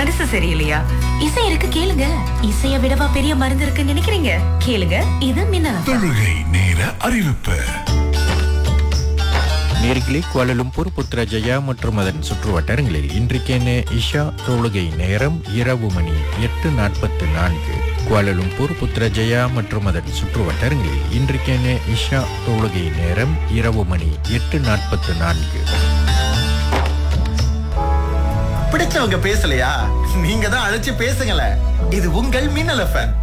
மனசு சரியில்லையா இசை இருக்கு கேளுங்க இசைய விடவா பெரிய மருந்து இருக்குன்னு நினைக்கிறீங்க கேளுங்க இது மின்னல் FM. தொழுகை நேர அறிவிப்பு நேர்களே குவாலலும்பூர் புத்ரஜயா மற்றும் அதன் சுற்று வட்டாரங்களில் இன்றைக்கென இஷா தொழுகை நேரம் இரவு மணி எட்டு நாற்பத்து நான்கு குவாலலும்பூர் புத்ரஜயா மற்றும் அதன் சுற்று வட்டாரங்களில் இன்றைக்கென இஷா தொழுகை நேரம் இரவு மணி எட்டு நாற்பத்து நான்கு பிடிச்சவங்க பேசலையா நீங்க தான் அழைச்சு பேசுங்களேன் இது உங்கள் மின்னல் எஃப்எம்